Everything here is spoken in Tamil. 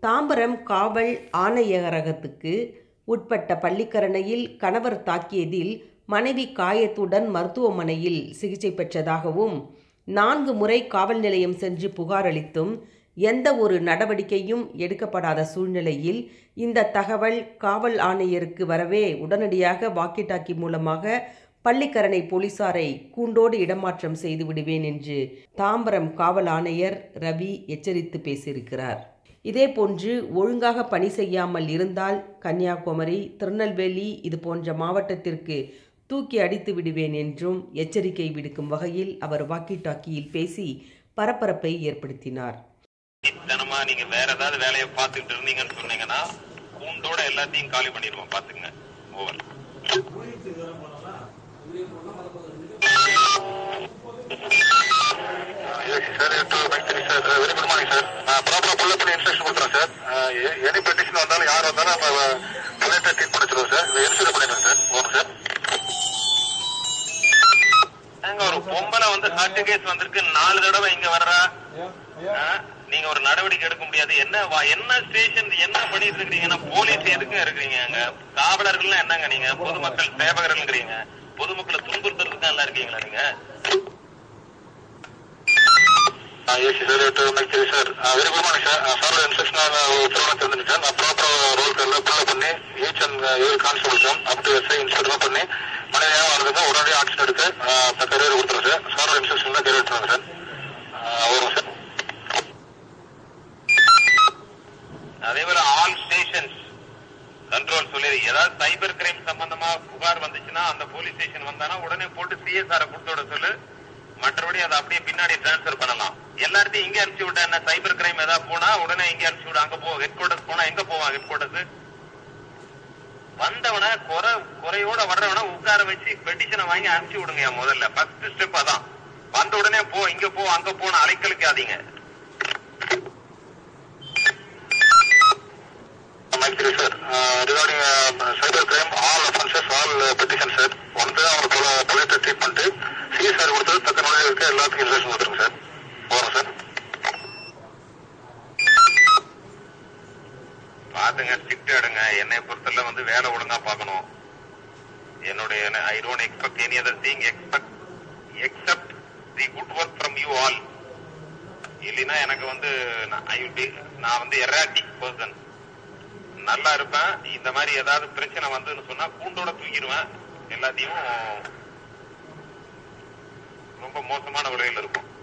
தாம்பரம் காவல் ஆணையரகத்துக்கு உட்பட்ட பள்ளிக்கரணையில் கணவர் தாக்கியதில் மனைவி காயத்துடன் மருத்துவமனையில் சிகிச்சை பெற்றதாகவும் நான்கு முறை காவல் நிலையம் சென்று புகார் அளித்தும் எந்த ஒரு நடவடிக்கையும் எடுக்கப்படாத சூழ்நிலையில் இந்த தகவல் காவல் ஆணையருக்கு வரவே உடனடியாக வாக்கி டாக்கி மூலமாக பள்ளிக்கரணை போலீசாரை கூண்டோடு இடமாற்றம் செய்து விடுவேன் என்று தாம்பரம் காவல் ஆணையர் ரவி எச்சரித்து பேசியிருக்கிறார் இதேபோன்று ஒழுங்காக பணி செய்யாமல் இருந்தால் கன்னியாகுமரி திருநெல்வேலி இது போன்ற மாவட்டத்திற்கு தூக்கி அடித்து விடுவேன் என்றும் எச்சரிக்கை விடுக்கும் வகையில் அவர் வாக்கி டாக்கியில் பேசி பரபரப்பை ஏற்படுத்தினார் தினமா நீங்க வேற ஏதாவது வேலையை பார்த்துட்டு இருந்தீங்கன்னு சொன்னீங்கன்னா கூண்டோட எல்லாத்தையும் காலி பண்ணிடுவோம் பாத்துங்க over sir sir very good morning sir நான் ப்ராப்பரா புள்ள பண்ணி இன்ஸ்ட்ரக்ஷன் கொடுக்குறேன் சார் எனி பெட்டிஷன் வந்தாலும் யார் வந்தாலும் நம்ம பிள்ளைகிட்ட ட்ரீட் பண்ணிச்சிருவோம் சார் இன்சூர் பண்ணிடுறேன் சார் ஓகே சார் ஏங்க ஒரு பொம்பளை வந்து ஹார்ட் கேஸ் வந்திருக்கு நாலு தடவை இங்க வர்றா ஆ? நீங்க ஒரு நடவடிக்கை எடுக்க முடியாது என்ன வா- என்ன ஸ்டேஷன் என்ன பண்ணிட்டு இருக்கீங்கன்னா போலீஸ் எதுக்கு இருக்கீங்க அங்க காவலர்கள்லாம் என்னங்க நீங்க பொதுமக்கள் சேவகர்கள்ங்கிறீங்க பொதுமக்களை துன்புறுத்துறதுக்கு எல்லாம் இருக்கீங்களா நீங்க yes sir to mic sir very good morning sir sir instruction உத்தரவாக தெரிஞ்சுங்க சார் நான் ப்ராப்பர் ரோல் எல்லாம் ஃபுல்லாக பண்ணி ஈச் அண்ட் ஏழு கான்ஸ்டபிள்ஸும் அப் டு எஸ்ஐ இன்ஸ்பெக்டரும் பண்ணி மனிதனாக வரதுக்கு உடனடியாக ஆக்ஷன் எடுத்து கரியர் கொடுத்துருங்க சார் சாரோட இன்ஸ்ட்ரக்ஷன் தான் கரியர் எடுத்துருங்க சார் வரும் சார் அதே போல ஆல் ஸ்டேஷன்ஸ் கண்ட்ரோல் சொல்லி ஏதாவது சைபர் கிரைம் சம்பந்தமா புகார் வந்துச்சுன்னா அந்த போலீஸ் ஸ்டேஷன் வந்தானா உடனே போட்டு சிஎஸ்ஆர் கொடுத்து விட சொல்லு மற்றபடி அதை அப்படியே பின்னாடி டிரான்ஸ்ஃபர் பண்ணலாம் எல்லாத்தையும் இங்க அனுப்பிச்சு விட்டா என்ன சைபர் கிரைம் ஏதாவது போனா உடனே இங்க அனுப்பிச்சு விட அங்க போ ஹெட் குவார்டர்ஸ் போனா எங்க போவான் ஹெட் குவார்டர்ஸ் வந்தவன குறை குறையோட வர்றவன உட்கார வச்சு பெட்டிஷனை வாங்கி அனுப்பிச்சு விடுங்க முதல்ல ஃபர்ஸ்ட் ஸ்டெப் அதான் வந்த உடனே போ இங்க போ அங்க போன அலைக்கழிக்காதீங்க Maithri sir regarding cyber crime all offences all petition sir வந்து அவங்க பொலிட்டை ட்ரீட் பண்ணிட்டு சிஎஸ்ஆர் கொடுத்தது தக்க நோய் இருக்க எல்லாத்துக்கும் இன்ஸ்ட்ரக்ஷன் கொடுத்துருங்க சார் போகிறோம் சார் பாத்துங்க ஸ்ட்ரிக்ட் எடுங்க என்னை பொறுத்தல வந்து வேலை ஒழுங்கா பார்க்கணும் என்னுடைய I don't expect any other thing expect except the good work from you all இல்லைன்னா எனக்கு வந்து நான் I will be- நான் வந்து எராட்டிக் பர்சன் நல்லா இருப்பேன் இந்த மாதிரி ஏதாவது பிரச்சனை வந்துன்னு சொன்னா கூண்டோட தூக்கிடுவேன் எல்லாத்தையும் ரொம்ப மோசமான விலையில் இருக்கும்